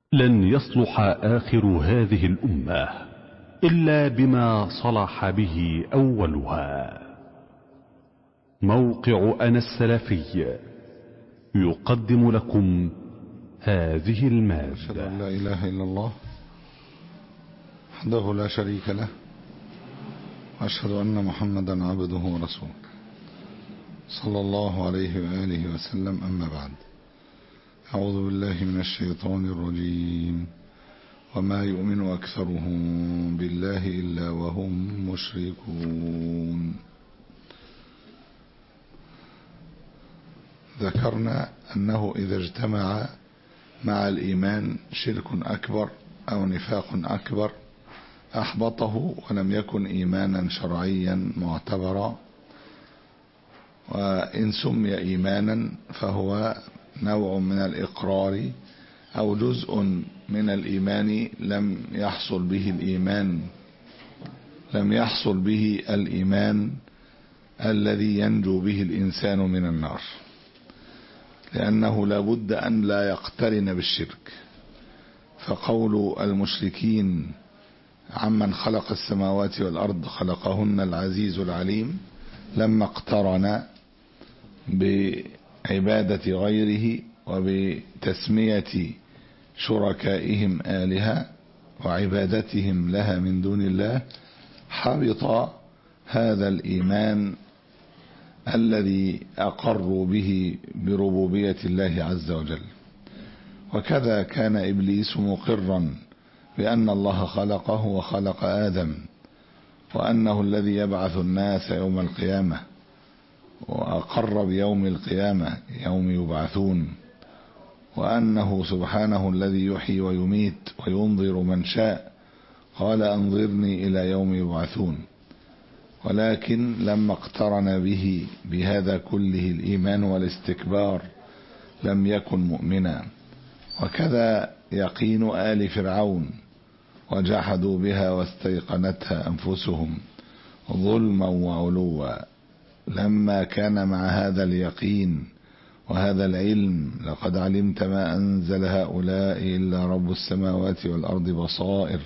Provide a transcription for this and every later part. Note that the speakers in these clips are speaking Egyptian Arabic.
لن يصلح آخر هذه الأمة إلا بما صلح به أولها موقع أنا السلفي يقدم لكم هذه أشهد المادة أن لا إله إلا الله وحده لا شريك له وأشهد أن محمدا عبده ورسوله صلى الله عليه وآله وسلم أما بعد أعوذ بالله من الشيطان الرجيم وما يؤمن أكثرهم بالله إلا وهم مشركون ذكرنا أنه إذا اجتمع مع الإيمان شرك أكبر أو نفاق أكبر أحبطه ولم يكن إيمانا شرعيا معتبرا وإن سمي إيمانا فهو نوع من الإقرار أو جزء من الإيمان لم يحصل به الإيمان لم يحصل به الإيمان الذي ينجو به الإنسان من النار لأنه لا بد أن لا يقترن بالشرك فقول المشركين عمن خلق السماوات والأرض خلقهن العزيز العليم لما اقترن بعبادة غيره وبتسمية شركائهم آلهة وعبادتهم لها من دون الله حبط هذا الإيمان الذي أقروا به بربوبية الله عز وجل وكذا كان إبليس مقرا بأن الله خلقه وخلق آدم وأنه الذي يبعث الناس يوم القيامة وأقر بيوم القيامة يوم يبعثون وأنه سبحانه الذي يحيي ويميت وينظر من شاء قال أنظرني إلى يوم يبعثون ولكن لما اقترن به بهذا كله الإيمان والاستكبار لم يكن مؤمنا وكذا يقين آل فرعون وجحدوا بها واستيقنتها أنفسهم ظلما وعلوا لما كان مع هذا اليقين وهذا العلم لقد علمت ما أنزل هؤلاء إلا رب السماوات والأرض بصائر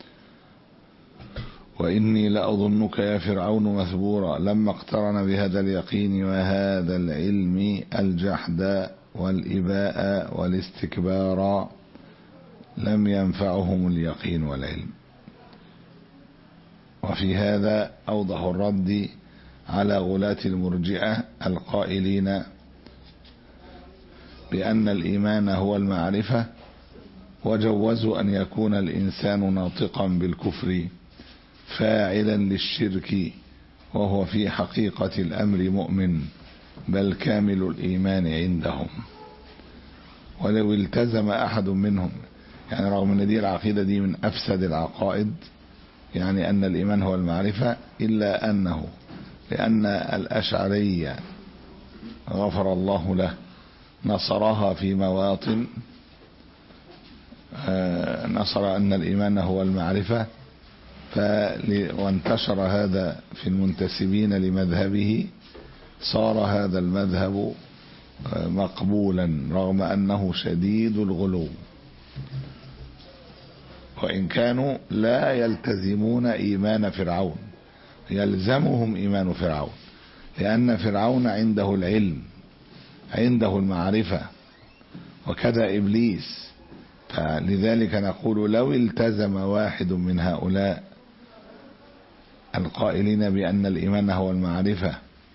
وإني لأظنك يا فرعون مثبورا لما اقترن بهذا اليقين وهذا العلم الجحد والإباء والاستكبار لم ينفعهم اليقين والعلم وفي هذا أوضح الرد على غلاة المرجئة القائلين بأن الإيمان هو المعرفة وجوزوا أن يكون الإنسان ناطقا بالكفر فاعلا للشرك وهو في حقيقة الأمر مؤمن بل كامل الإيمان عندهم ولو التزم أحد منهم يعني رغم أن دي العقيدة دي من أفسد العقائد يعني أن الإيمان هو المعرفة إلا أنه لأن الأشعرية غفر الله له نصرها في مواطن نصر أن الإيمان هو المعرفة وانتشر هذا في المنتسبين لمذهبه صار هذا المذهب مقبولا رغم أنه شديد الغلو وإن كانوا لا يلتزمون إيمان فرعون يلزمهم إيمان فرعون لأن فرعون عنده العلم عنده المعرفة وكذا إبليس فلذلك نقول لو التزم واحد من هؤلاء القائلين بأن الإيمان هو المعرفة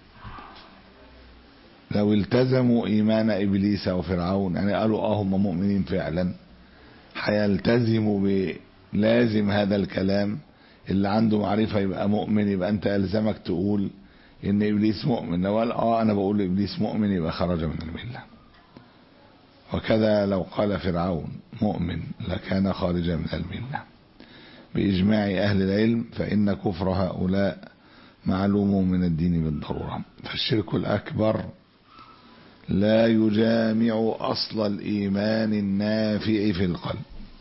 لو التزموا إيمان إبليس وفرعون يعني قالوا آه هم مؤمنين فعلا هيلتزموا بلازم هذا الكلام اللي عنده معرفة يبقى مؤمن يبقى أنت ألزمك تقول إن إبليس مؤمن لو قال آه أنا بقول إبليس مؤمن يبقى خرج من الملة وكذا لو قال فرعون مؤمن لكان خارجا من المله بإجماع أهل العلم فإن كفر هؤلاء معلوم من الدين بالضرورة فالشرك الأكبر لا يجامع أصل الإيمان النافع في القلب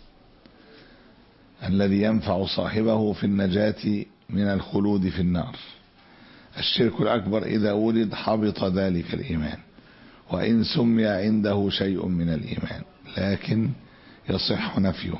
الذي ينفع صاحبه في النجاة من الخلود في النار الشرك الأكبر إذا ولد حبط ذلك الإيمان وإن سمي عنده شيء من الإيمان لكن يصح نفيه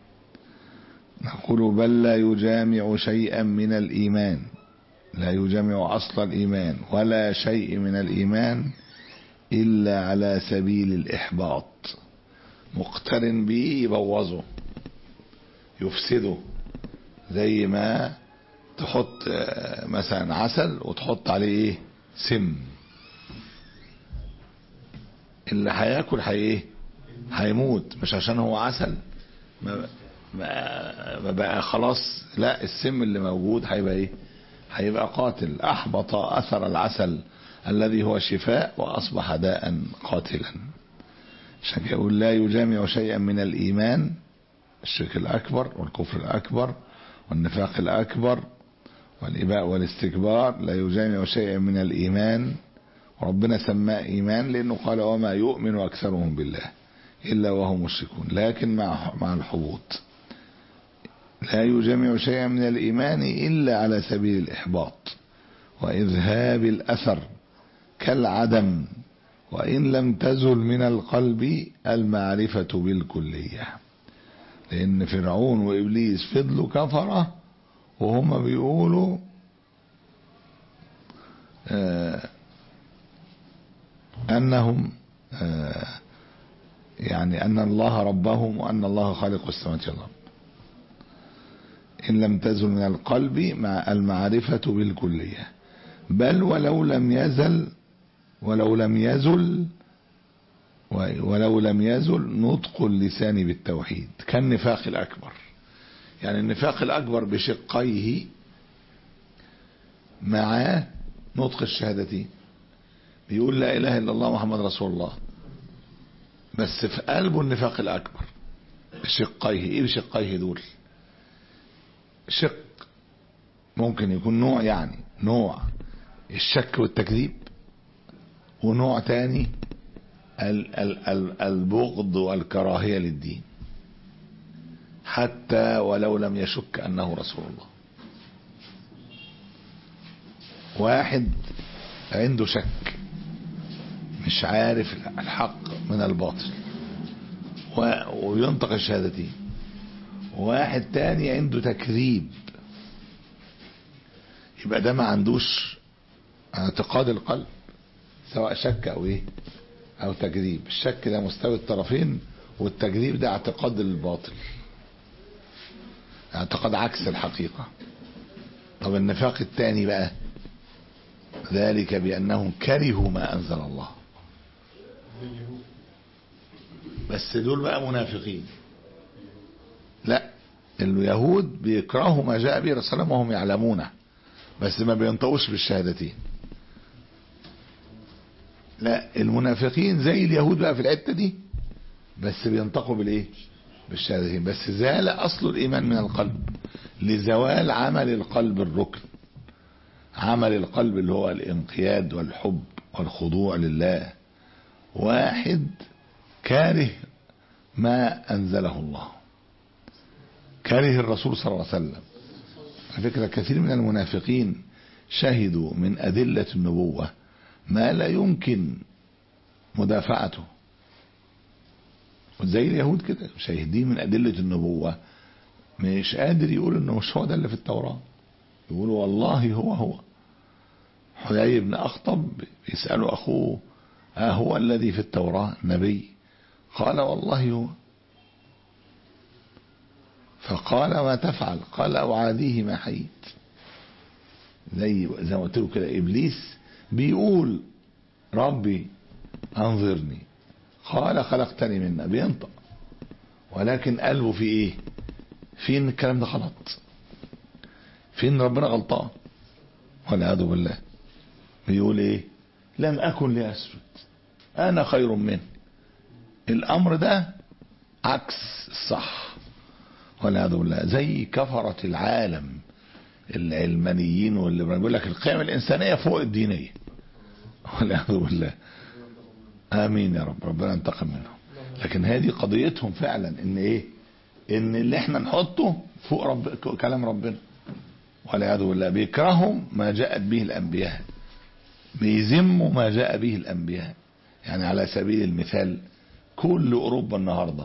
نقول بل لا يجامع شيئا من الإيمان لا يجامع أصل الإيمان ولا شيء من الإيمان إلا على سبيل الإحباط مقترن به يبوظه يفسده زي ما تحط مثلا عسل وتحط عليه ايه سم اللي هياكل هي ايه هيموت مش عشان هو عسل ما, ما بقى خلاص لا السم اللي موجود هيبقى ايه هيبقى قاتل احبط اثر العسل الذي هو شفاء واصبح داء قاتلا عشان يقول لا يجامع شيئا من الايمان الشرك الاكبر والكفر الاكبر والنفاق الاكبر والاباء والاستكبار لا يجامع شيئا من الايمان وربنا سماه ايمان لانه قال وما يؤمن اكثرهم بالله الا وهم مشركون لكن مع مع الحبوط لا يجامع شيئا من الايمان الا على سبيل الاحباط واذهاب الاثر كالعدم وان لم تزل من القلب المعرفه بالكليه لان فرعون وابليس فضلوا كفره وهم بيقولوا آه انهم آه يعني ان الله ربهم وان الله خالق السماوات والارض ان لم تزل من القلب مع المعرفه بالكليه بل ولو لم يزل ولو لم يزل ولو لم يزل نطق اللسان بالتوحيد كالنفاق الأكبر يعني النفاق الأكبر بشقيه مع نطق الشهادتين بيقول لا إله إلا الله محمد رسول الله بس في قلبه النفاق الأكبر بشقيه إيه بشقيه دول شق ممكن يكون نوع يعني نوع الشك والتكذيب ونوع تاني البغض والكراهية للدين حتى ولو لم يشك أنه رسول الله واحد عنده شك مش عارف الحق من الباطل وينطق الشهادتين واحد تاني عنده تكذيب يبقى ده ما عندوش اعتقاد القلب سواء شك او ايه او تكذيب الشك ده مستوي الطرفين والتكذيب ده اعتقاد الباطل اعتقاد عكس الحقيقة طب النفاق الثاني بقى ذلك بأنهم كرهوا ما أنزل الله بس دول بقى منافقين لا اليهود بيكرهوا ما جاء به رسول الله وهم يعلمونه بس ما بينطقوش بالشهادتين لا المنافقين زي اليهود بقى في الحته دي بس بينطقوا بالايه بالشهادتين بس زال اصل الايمان من القلب لزوال عمل القلب الركن عمل القلب اللي هو الانقياد والحب والخضوع لله واحد كاره ما انزله الله كاره الرسول صلى الله عليه وسلم على فكره كثير من المنافقين شهدوا من ادله النبوه ما لا يمكن مدافعته زي اليهود كده شاهدين من أدلة النبوة مش قادر يقول انه مش هو ده اللي في التوراة يقول والله هو هو حيي بن أخطب يسأله أخوه ها هو الذي في التوراة نبي قال والله هو فقال ما تفعل قال أعاديه ما حييت زي زي ما قلت له كده إبليس بيقول ربي أنظرني قال خلقتني منا بينطق ولكن قلبه في ايه فين الكلام ده غلط فين ربنا غلطان والعياذ بالله بيقول ايه لم اكن لاسجد انا خير منه الامر ده عكس الصح والعياذ بالله زي كفرة العالم العلمانيين واللي بيقول لك القيم الانسانيه فوق الدينيه والعياذ بالله امين يا رب ربنا ينتقم منهم لكن هذه قضيتهم فعلا ان ايه ان اللي احنا نحطه فوق رب كلام ربنا والعياذ بالله بيكرهوا ما جاءت به الانبياء بيذموا ما جاء به الانبياء يعني على سبيل المثال كل اوروبا النهارده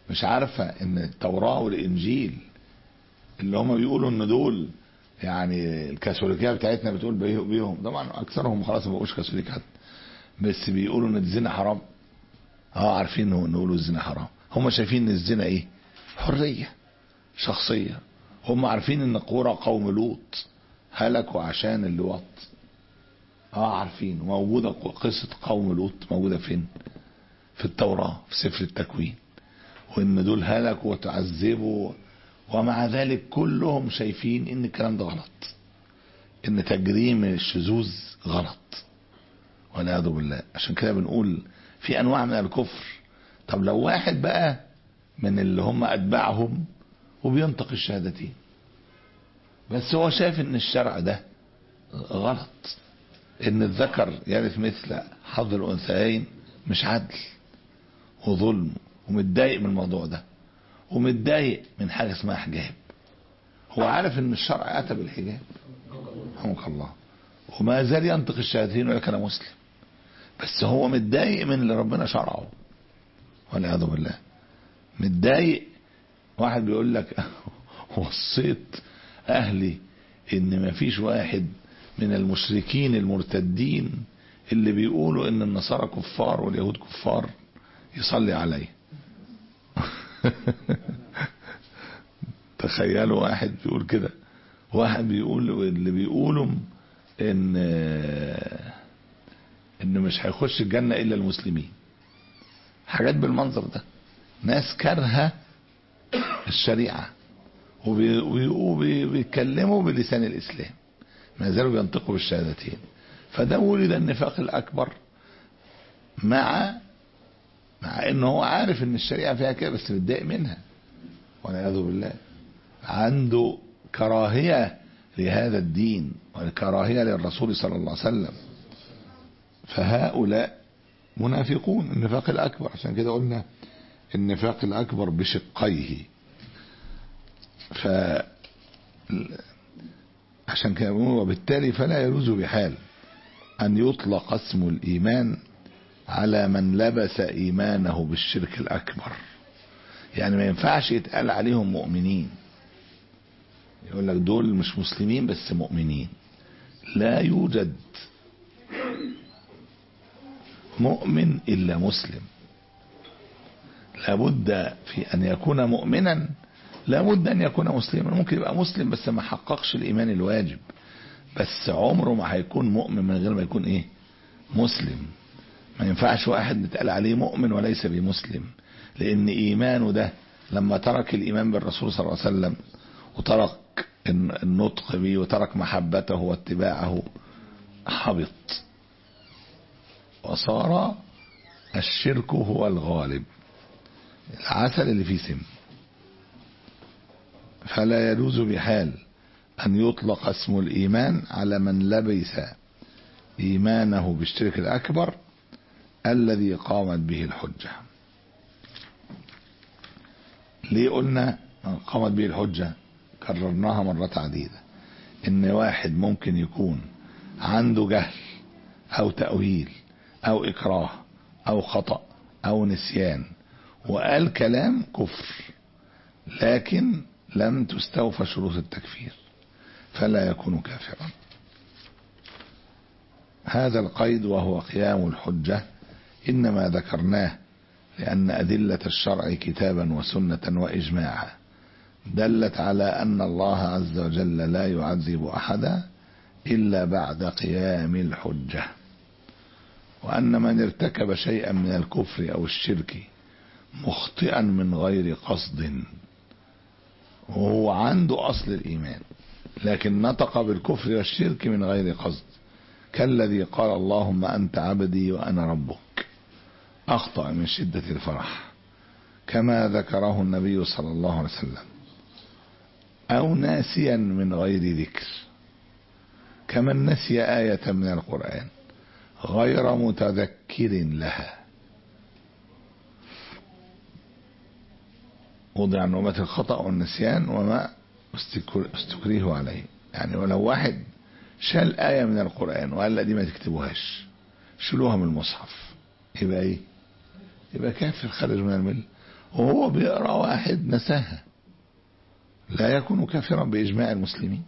مش عارفة ان التوراة والانجيل اللي هم بيقولوا ان دول يعني الكاثوليكيه بتاعتنا بتقول بيه- بيهم طبعا اكثرهم خلاص ما بقوش كاثوليكات بس بيقولوا ان الزنا حرام اه عارفين انه نقولوا الزنا حرام هم شايفين ان الزنا ايه حريه شخصيه هم عارفين ان قرى قوم لوط هلكوا عشان اللواط اه عارفين موجوده قصه قوم لوط موجوده فين في التوراه في سفر التكوين وان دول هلكوا وتعذبوا ومع ذلك كلهم شايفين ان الكلام ده غلط ان تجريم الشذوذ غلط والعياذ بالله عشان كده بنقول في انواع من الكفر طب لو واحد بقى من اللي هم اتباعهم وبينطق الشهادتين بس هو شايف ان الشرع ده غلط ان الذكر يرث مثل حظ الانثيين مش عدل وظلم ومتضايق من الموضوع ده ومتضايق من حاجه اسمها حجاب هو عارف ان الشرع اتى بالحجاب رحمك الله وما زال ينطق الشهادتين ويقول لك انا مسلم بس هو متضايق من اللي ربنا شرعه والعياذ بالله متضايق واحد بيقول لك وصيت اهلي ان ما فيش واحد من المشركين المرتدين اللي بيقولوا ان النصارى كفار واليهود كفار يصلي عليه تخيلوا واحد بيقول كده واحد بيقول اللي بيقولوا ان ان مش هيخش الجنة الا المسلمين حاجات بالمنظر ده ناس كارهة الشريعة وبي- وبي- وبيتكلموا بلسان الاسلام ما زالوا بينطقوا بالشهادتين فده ولد النفاق الاكبر مع مع انه هو عارف ان الشريعه فيها كده بس متضايق منها والعياذ بالله عنده كراهيه لهذا الدين والكراهيه للرسول صلى الله عليه وسلم فهؤلاء منافقون النفاق الاكبر عشان كده قلنا النفاق الاكبر بشقيه ف عشان كده بنقول وبالتالي فلا يجوز بحال أن يطلق اسم الإيمان على من لبس إيمانه بالشرك الأكبر يعني ما ينفعش يتقال عليهم مؤمنين يقول لك دول مش مسلمين بس مؤمنين لا يوجد مؤمن إلا مسلم لابد في أن يكون مؤمنا لابد أن يكون مسلما ممكن يبقى مسلم بس ما حققش الإيمان الواجب بس عمره ما هيكون مؤمن من غير ما يكون إيه مسلم ما ينفعش واحد بيتقال عليه مؤمن وليس بمسلم لأن إيمانه ده لما ترك الإيمان بالرسول صلى الله عليه وسلم وترك النطق به وترك محبته واتباعه حبط وصار الشرك هو الغالب العسل اللي فيه سم فلا يجوز بحال أن يطلق اسم الإيمان على من لبس إيمانه بالشرك الأكبر الذي قامت به الحجة ليه قلنا قامت به الحجة كررناها مرات عديدة إن واحد ممكن يكون عنده جهل أو تأويل أو إكراه أو خطأ أو نسيان وقال كلام كفر لكن لم تستوفى شروط التكفير فلا يكون كافرا هذا القيد وهو قيام الحجة إنما ذكرناه لأن أدلة الشرع كتابا وسنة وإجماعا دلت على أن الله عز وجل لا يعذب أحدا إلا بعد قيام الحجة وأن من ارتكب شيئا من الكفر أو الشرك مخطئا من غير قصد وهو عنده أصل الإيمان لكن نطق بالكفر والشرك من غير قصد كالذي قال اللهم أنت عبدي وأنا ربك أخطأ من شدة الفرح كما ذكره النبي صلى الله عليه وسلم أو ناسيا من غير ذكر كمن نسي آية من القرآن غير متذكر لها وضع نومة الخطأ والنسيان وما استكريه عليه يعني ولو واحد شال آية من القرآن وقال لا دي ما تكتبوهاش شيلوها من المصحف يبقى ايه يبقى كافر خارج من المل وهو بيقرأ واحد نساها لا يكون كافرا بإجماع المسلمين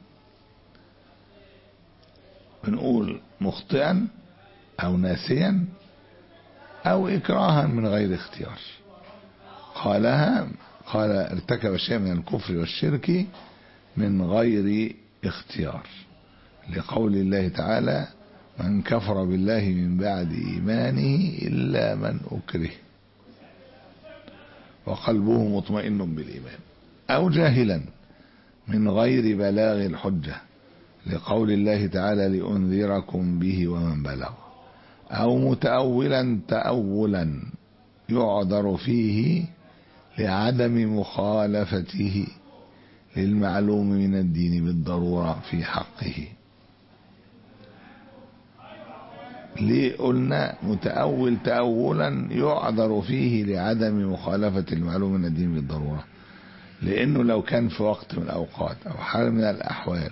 بنقول مخطئا أو ناسيا أو إكراها من غير اختيار قالها قال ارتكب شيئا من الكفر والشرك من غير اختيار لقول الله تعالى من كفر بالله من بعد إيمانه إلا من أكره وقلبه مطمئن بالإيمان أو جاهلا من غير بلاغ الحجة لقول الله تعالى لأنذركم به ومن بلغ أو متأولا تأولا يعذر فيه لعدم مخالفته للمعلوم من الدين بالضرورة في حقه ليه قلنا متأول تأولا يعذر فيه لعدم مخالفة المعلوم من الدين بالضرورة لأنه لو كان في وقت من الأوقات أو حال من الأحوال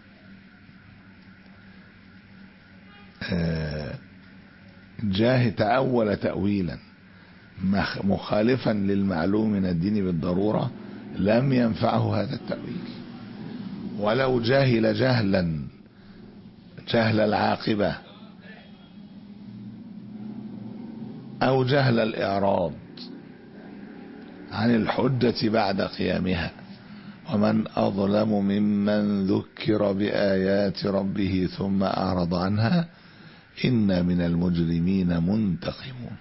جاه تأول تأويلا مخالفا للمعلوم من الدين بالضرورة لم ينفعه هذا التأويل ولو جاهل جهلا جهل العاقبة أو جهل الإعراض عن الحجة بعد قيامها ومن أظلم ممن ذكر بآيات ربه ثم أعرض عنها إن من المجرمين منتقمون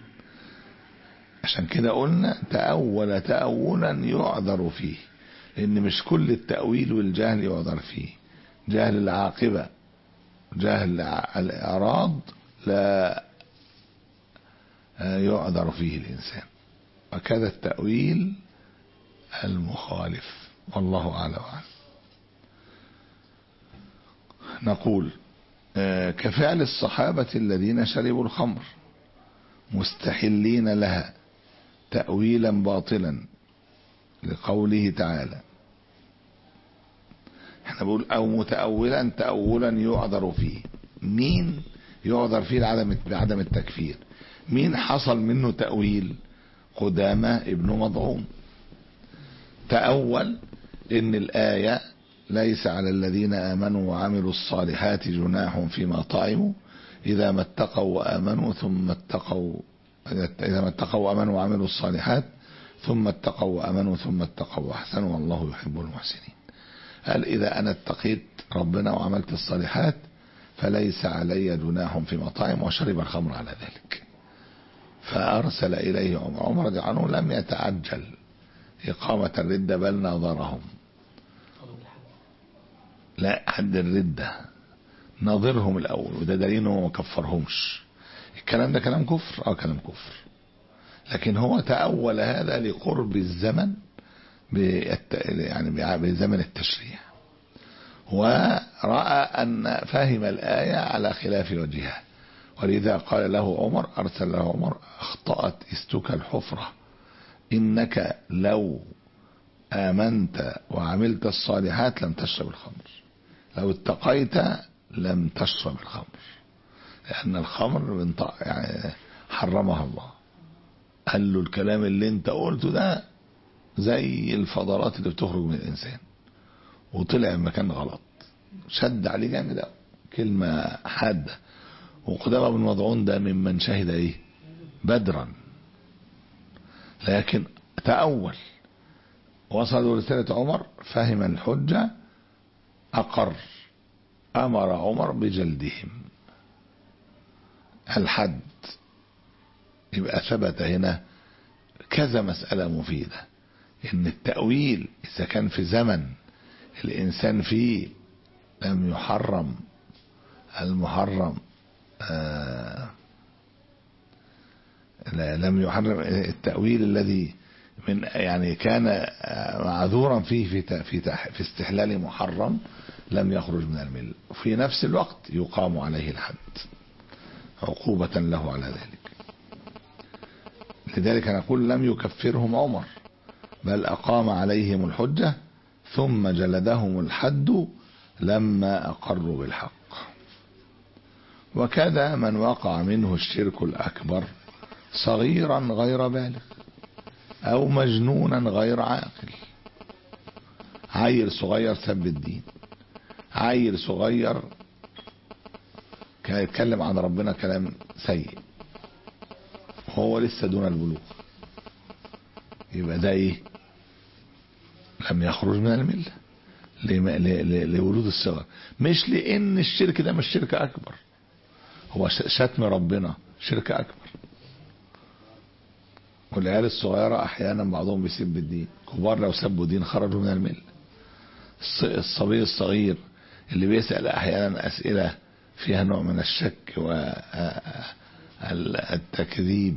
عشان كده قلنا تأول تأولا يعذر فيه لأن مش كل التأويل والجهل يعذر فيه جهل العاقبة جهل الإعراض لا يعذر فيه الإنسان وكذا التأويل المخالف والله أعلم وأعلم نقول كفعل الصحابة الذين شربوا الخمر مستحلين لها تأويلا باطلا لقوله تعالى احنا بقول او متأولا تأولا يعذر فيه مين يعذر فيه لعدم بعدم التكفير مين حصل منه تأويل قدامى ابن مضعون تأول ان الآية ليس على الذين آمنوا وعملوا الصالحات جناح فيما طعموا إذا ما اتقوا وآمنوا ثم اتقوا إذا ما اتقوا وآمنوا وعملوا الصالحات ثم اتقوا وآمنوا ثم اتقوا وأحسنوا والله يحب المحسنين قال إذا أنا اتقيت ربنا وعملت الصالحات فليس علي جناح في مطاعم وشرب الخمر على ذلك فأرسل إليه عمر عمر رضي عنه لم يتعجل إقامة الردة بل ناظرهم لا حد الردة ناظرهم الأول وده دليل انه ما كفرهمش الكلام ده كلام كفر اه كلام كفر لكن هو تأول هذا لقرب الزمن بالت... يعني بزمن التشريع ورأى أن فهم الآية على خلاف وجهها ولذا قال له عمر أرسل له عمر أخطأت استك الحفرة إنك لو آمنت وعملت الصالحات لم تشرب الخمر لو اتقيت لم تشرب الخمر لأن الخمر يعني حرمها الله قال له الكلام اللي انت قلته ده زي الفضلات اللي بتخرج من الإنسان وطلع مكان غلط شد عليه جامد كلمة حادة وقدامى بن مضعون ده ممن شهد ايه بدرا لكن تأول وصلوا رسالة عمر فهم الحجة أقر أمر عمر بجلدهم الحد يبقى ثبت هنا كذا مسألة مفيدة إن التأويل إذا كان في زمن الإنسان فيه لم يحرم المحرم آه لا لم يحرم التأويل الذي من يعني كان معذورا فيه في في في استحلال محرم لم يخرج من المله وفي نفس الوقت يقام عليه الحد عقوبة له على ذلك لذلك نقول لم يكفرهم عمر بل أقام عليهم الحجة ثم جلدهم الحد لما أقروا بالحق وكذا من وقع منه الشرك الأكبر صغيرا غير بالغ او مجنونا غير عاقل عيل صغير سب الدين عيل صغير كان يتكلم عن ربنا كلام سيء وهو لسه دون البلوغ يبقى ده ايه لم يخرج من المله لما- ل- ل- لولود الصغر مش لان الشرك ده مش شرك اكبر هو ش- شتم ربنا شرك اكبر والعيال الصغيرة احيانا بعضهم بيسب الدين كبار لو سبوا دين خرجوا من المله الص- الصبي الصغير اللي بيسأل احيانا اسئلة فيها نوع من الشك والتكذيب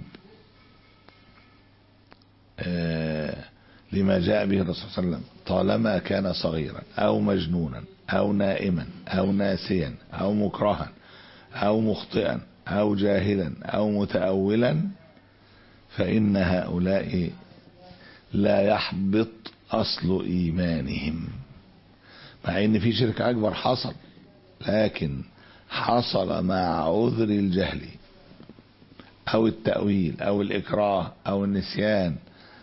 لما جاء به الرسول صلى الله عليه وسلم طالما كان صغيرا او مجنونا او نائما او ناسيا او مكرها او مخطئا او جاهلا او متأولا فإن هؤلاء لا يحبط أصل إيمانهم مع إن في شرك أكبر حصل لكن حصل مع عذر الجهل أو التأويل أو الإكراه أو النسيان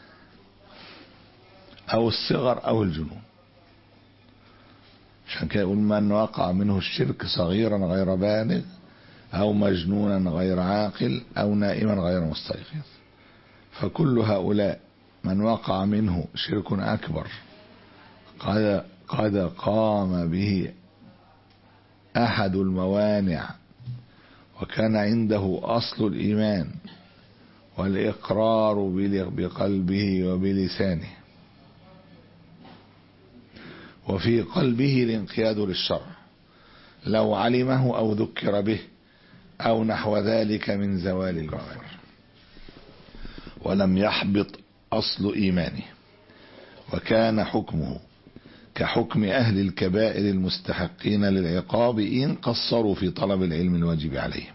أو الصغر أو الجنون عشان كده يقول من وقع منه الشرك صغيرا غير بالغ أو مجنونا غير عاقل أو نائما غير مستيقظ فكل هؤلاء من وقع منه شرك أكبر قد, قد قام به أحد الموانع وكان عنده أصل الإيمان والإقرار بقلبه وبلسانه وفي قلبه الانقياد للشرع لو علمه أو ذكر به أو نحو ذلك من زوال الكفر ولم يحبط أصل إيمانه وكان حكمه كحكم أهل الكبائر المستحقين للعقاب إن قصروا في طلب العلم الواجب عليهم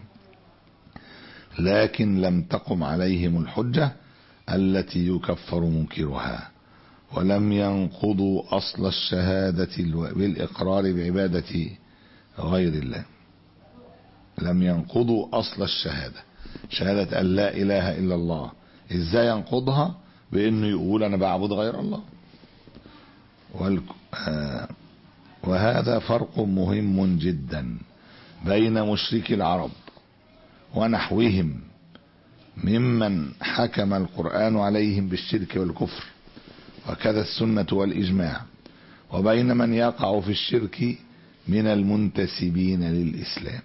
لكن لم تقم عليهم الحجة التي يكفر منكرها ولم ينقضوا أصل الشهادة بالإقرار بعبادة غير الله لم ينقضوا أصل الشهادة شهادة أن لا إله إلا الله إزاي ينقضها بأنه يقول أنا بعبد غير الله والك... آه وهذا فرق مهم جدا بين مشركي العرب ونحوهم ممن حكم القرآن عليهم بالشرك والكفر وكذا السنة والإجماع وبين من يقع في الشرك من المنتسبين للإسلام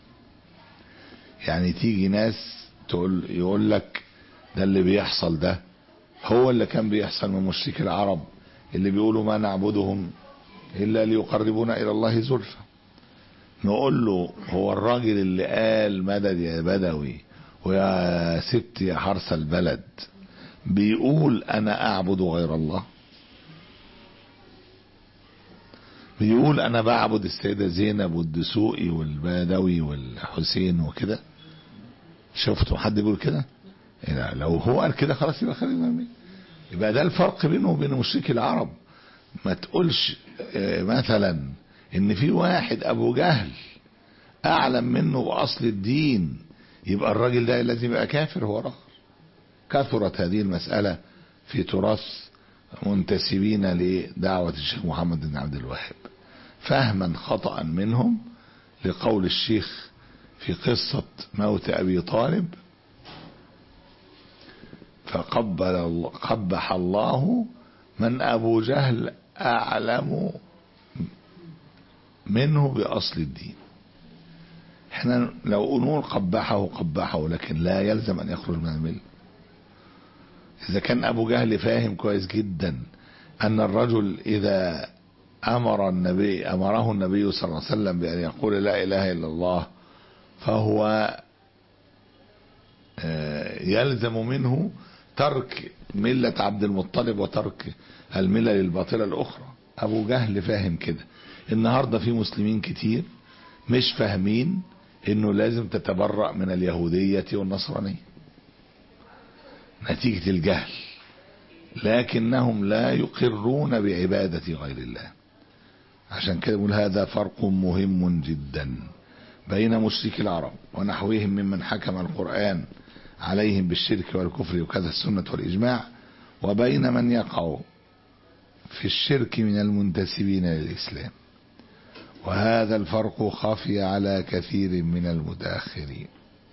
يعني تيجي ناس تقول يقول لك ده اللي بيحصل ده هو اللي كان بيحصل من مشرك العرب اللي بيقولوا ما نعبدهم إلا ليقربونا إلى الله زلفى نقول له هو الراجل اللي قال مدد يا بدوي ويا ست يا حرس البلد بيقول أنا أعبد غير الله بيقول أنا بعبد السيدة زينب والدسوقي والبدوي والحسين وكده شفتوا حد بيقول كده لو هو قال كده خلاص يبقى خلينا يبقى ده الفرق بينه وبين مشركي العرب ما تقولش مثلا ان في واحد ابو جهل اعلم منه باصل الدين يبقى الراجل ده لازم يبقى كافر هو رخر كثرت هذه المسألة في تراث منتسبين لدعوة الشيخ محمد بن عبد الوهاب فهما خطأ منهم لقول الشيخ في قصة موت أبي طالب فقبل قبح الله من أبو جهل أعلم منه بأصل الدين احنا لو نقول قبحه قبحه لكن لا يلزم أن يخرج من المله إذا كان أبو جهل فاهم كويس جدا أن الرجل إذا أمر النبي أمره النبي صلى الله عليه وسلم بأن يقول لا إله إلا الله فهو يلزم منه ترك ملة عبد المطلب وترك الملة الباطلة الأخرى أبو جهل فاهم كده النهاردة في مسلمين كتير مش فاهمين انه لازم تتبرأ من اليهودية والنصرانية نتيجة الجهل لكنهم لا يقرون بعبادة غير الله عشان كده يقول هذا فرق مهم جدا بين مشرك العرب ونحوهم ممن حكم القرآن عليهم بالشرك والكفر وكذا السنة والإجماع وبين من يقع في الشرك من المنتسبين للإسلام وهذا الفرق خفي على كثير من المتأخرين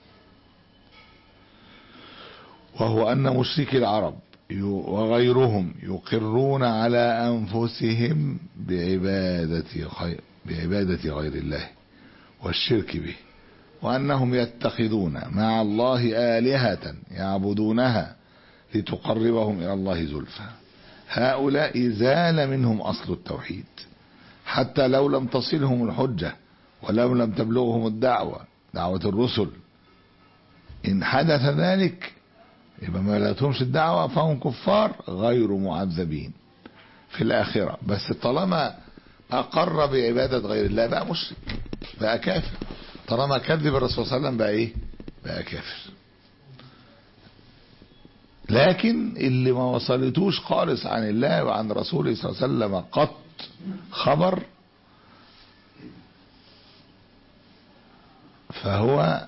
وهو أن مشركي العرب وغيرهم يقرون على أنفسهم بعبادة خير بعبادة غير الله والشرك به وأنهم يتخذون مع الله آلهة يعبدونها لتقربهم إلى الله زلفى هؤلاء زال منهم أصل التوحيد حتى لو لم تصلهم الحجة ولو لم تبلغهم الدعوة دعوة الرسل إن حدث ذلك يبقى ما لاتهمش الدعوة فهم كفار غير معذبين في الآخرة بس طالما أقر بعبادة غير الله بقى مشرك بقى كافر طالما كذب الرسول صلى الله عليه وسلم بقى إيه بقى كافر لكن اللي ما وصلتوش خالص عن الله وعن رسوله صلى الله عليه وسلم قط خبر فهو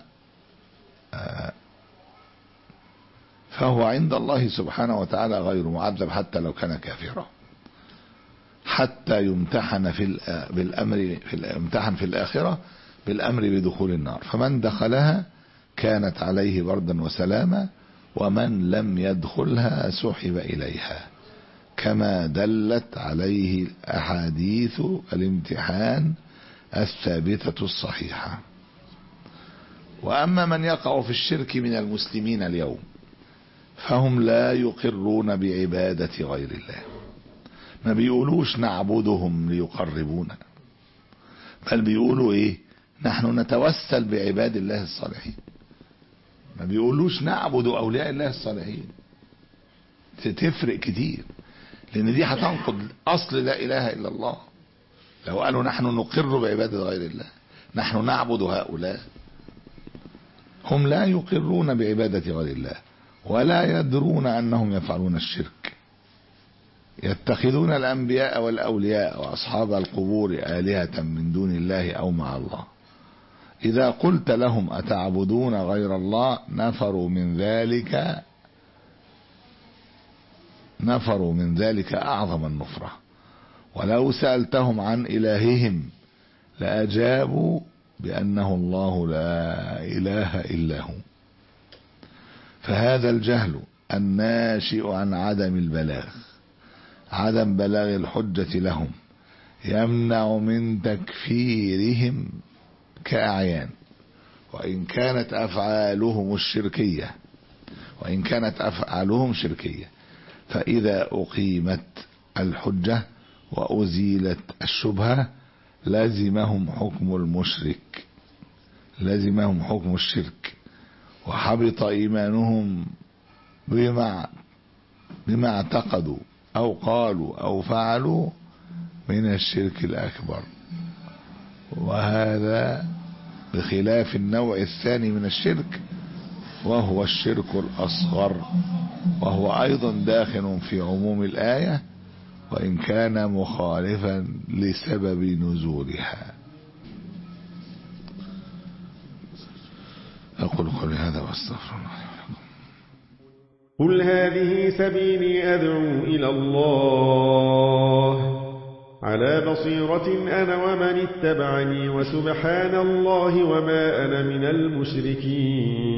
فهو عند الله سبحانه وتعالى غير معذب حتى لو كان كافرا حتى يمتحن في بالامر في يمتحن في الاخره بالامر بدخول النار فمن دخلها كانت عليه بردا وسلاما ومن لم يدخلها سحب اليها كما دلت عليه احاديث الامتحان الثابته الصحيحه واما من يقع في الشرك من المسلمين اليوم فهم لا يقرون بعباده غير الله ما بيقولوش نعبدهم ليقربونا بل بيقولوا ايه نحن نتوسل بعباد الله الصالحين ما بيقولوش نعبد اولياء الله الصالحين تفرق كتير لان دي هتنقض اصل لا اله الا الله لو قالوا نحن نقر بعباده غير الله نحن نعبد هؤلاء هم لا يقرون بعباده غير الله ولا يدرون انهم يفعلون الشرك يتخذون الانبياء والاولياء واصحاب القبور الهه من دون الله او مع الله اذا قلت لهم اتعبدون غير الله نفروا من ذلك نفروا من ذلك اعظم النفره ولو سالتهم عن الههم لاجابوا بانه الله لا اله الا هو فهذا الجهل الناشئ عن عدم البلاغ عدم بلاغ الحجة لهم يمنع من تكفيرهم كأعيان وإن كانت أفعالهم الشركية وإن كانت أفعالهم شركية فإذا أقيمت الحجة وأزيلت الشبهة لازمهم حكم المشرك لازمهم حكم الشرك وحبط إيمانهم بما بما اعتقدوا أو قالوا أو فعلوا من الشرك الأكبر وهذا بخلاف النوع الثاني من الشرك وهو الشرك الأصغر وهو أيضا داخل في عموم الآية وإن كان مخالفا لسبب نزولها أقول قولي هذا واستغفر الله قل هذه سبيلي أدعو إلى الله على بصيرة أنا ومن اتبعني وسبحان الله وما أنا من المشركين